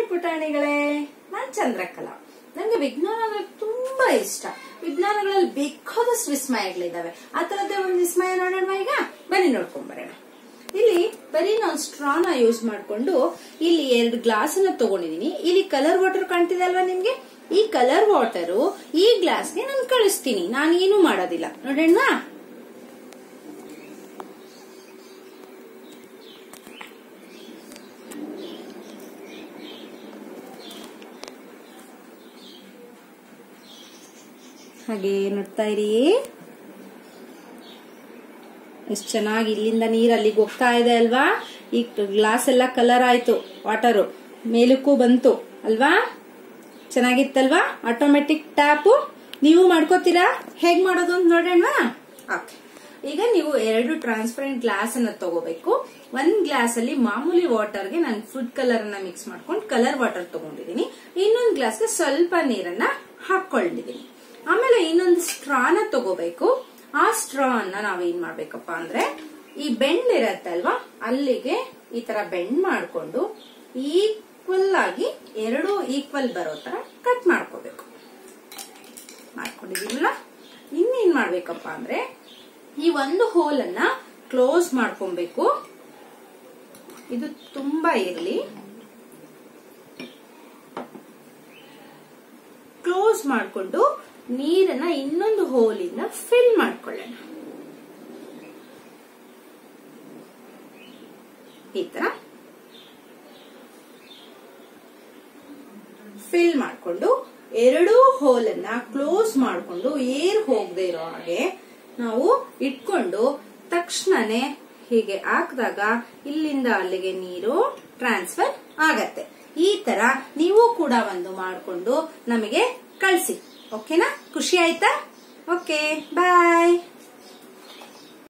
ಪುಟಾಣಿಗಳೇ ನಾನ್ ಚಂದ್ರಕಲಾ ನಂಗೆ ವಿಜ್ಞಾನ ಅಂದ್ರೆ ತುಂಬಾ ಇಷ್ಟ ವಿಜ್ಞಾನಗಳಲ್ಲಿ ಬೇಕಾದಷ್ಟು ವಿಸ್ಮಯಗಳಿದಾವೆ ಆ ತರದ್ದೇ ಒಂದು ವಿಸ್ಮಯ ನೋಡೋಣ ಈಗ ಬನ್ನಿ ನೋಡ್ಕೊಂಡ್ ಬರೋಣ ಇಲ್ಲಿ ಬರೀ ನಾನು ಸ್ಟ್ರಾನ ಯೂಸ್ ಮಾಡ್ಕೊಂಡು ಇಲ್ಲಿ ಎರಡು ಗ್ಲಾಸ್ ಅನ್ನ ತಗೊಂಡಿದೀನಿ ಇಲ್ಲಿ ಕಲರ್ ವಾಟರ್ ಕಾಣ್ತಿದೆ ಅಲ್ವಾ ನಿಮ್ಗೆ ಈ ಕಲರ್ ವಾಟರು ಈ ಗ್ಲಾಸ್ಗೆ ನಾನು ಕಳಿಸ್ತೀನಿ ನಾನು ಏನು ಮಾಡೋದಿಲ್ಲ ನೋಡೋಣ ಹಾಗೆ ನೋಡ್ತಾ ಇರಿ ಎಷ್ಟು ಚೆನ್ನಾಗಿ ಇಲ್ಲಿಂದ ನೀರ್ ಅಲ್ಲಿಗೆ ಹೋಗ್ತಾ ಇದೆ ಅಲ್ವಾ ಈ ಗ್ಲಾಸ್ ಎಲ್ಲ ಕಲರ್ ಆಯ್ತು ವಾಟರು ಮೇಲಕ್ಕೂ ಬಂತು ಅಲ್ವಾ ಚೆನ್ನಾಗಿತ್ತಲ್ವಾ ಆಟೋಮೆಟಿಕ್ ಟ್ಯಾಪ್ ನೀವು ಮಾಡ್ಕೋತೀರಾ ಹೇಗ್ ಮಾಡೋದು ಅಂತ ನೋಡೋಣ ಓಕೆ ಈಗ ನೀವು ಎರಡು ಟ್ರಾನ್ಸ್ಪರೆಂಟ್ ಗ್ಲಾಸ್ ಅನ್ನ ತಗೋಬೇಕು ಒಂದ್ ಗ್ಲಾಸ್ ಅಲ್ಲಿ ಮಾಮೂಲಿ ವಾಟರ್ಗೆ ನಾನು ಫುಡ್ ಕಲರ್ ಅನ್ನ ಮಿಕ್ಸ್ ಮಾಡ್ಕೊಂಡು ಕಲರ್ ವಾಟರ್ ತಗೊಂಡಿದೀನಿ ಇನ್ನೊಂದು ಗ್ಲಾಸ್ಗೆ ಸ್ವಲ್ಪ ನೀರನ್ನ ಹಾಕೊಂಡಿದೀನಿ ಆಮೇಲೆ ಇನ್ನೊಂದು ಸ್ಟ್ರಾನ ತಗೋಬೇಕು ಆ ಸ್ಟ್ರಾ ಅನ್ನ ನಾವೇನ್ ಮಾಡ್ಬೇಕಪ್ಪ ಅಂದ್ರೆ ಈ ಬೆಂಡ್ ಇರತ್ತೆ ಅಲ್ವಾ ಅಲ್ಲಿಗೆ ಈ ತರ ಬೆಂಡ್ ಮಾಡ್ಕೊಂಡು ಈಕ್ವಲ್ ಆಗಿ ಎರಡು ಈಕ್ವಲ್ ಬರೋ ತರ ಕಟ್ ಮಾಡ್ಕೋಬೇಕು ಮಾಡ್ಕೊಂಡಿದೀವಲ್ಲ ಇನ್ನೇನ್ ಮಾಡ್ಬೇಕಪ್ಪ ಅಂದ್ರೆ ಈ ಒಂದು ಹೋಲ್ ಅನ್ನ ಕ್ಲೋಸ್ ಮಾಡ್ಕೊಬೇಕು ಇದು ತುಂಬಾ ಇರ್ಲಿ ಕ್ಲೋಸ್ ಮಾಡ್ಕೊಂಡು ನೀರನ್ನ ಇನ್ನೊಂದು ಹೋಲಿಂದ ಫಿಲ್ ಮಾಡ್ಕೊಳ್ಳೋಣ ಈ ತರ ಫಿಲ್ ಮಾಡ್ಕೊಂಡು ಎರಡೂ ಹೋಲ್ ಅನ್ನ ಕ್ಲೋಸ್ ಮಾಡ್ಕೊಂಡು ಏರ್ ಹೋಗದೆ ಇರೋ ಹಾಗೆ ನಾವು ಇಟ್ಕೊಂಡು ತಕ್ಷಣನೇ ಹೀಗೆ ಹಾಕಿದಾಗ ಇಲ್ಲಿಂದ ಅಲ್ಲಿಗೆ ನೀರು ಟ್ರಾನ್ಸ್ಫರ್ ಆಗತ್ತೆ ಈ ತರ ನೀವು ಕೂಡ ಒಂದು ಮಾಡ್ಕೊಂಡು ನಮಗೆ ಕಳಿಸಿ ಓಕೆನಾ ಖುಷಿ ಆಯ್ತಾ ಓಕೆ ಬಾಯ್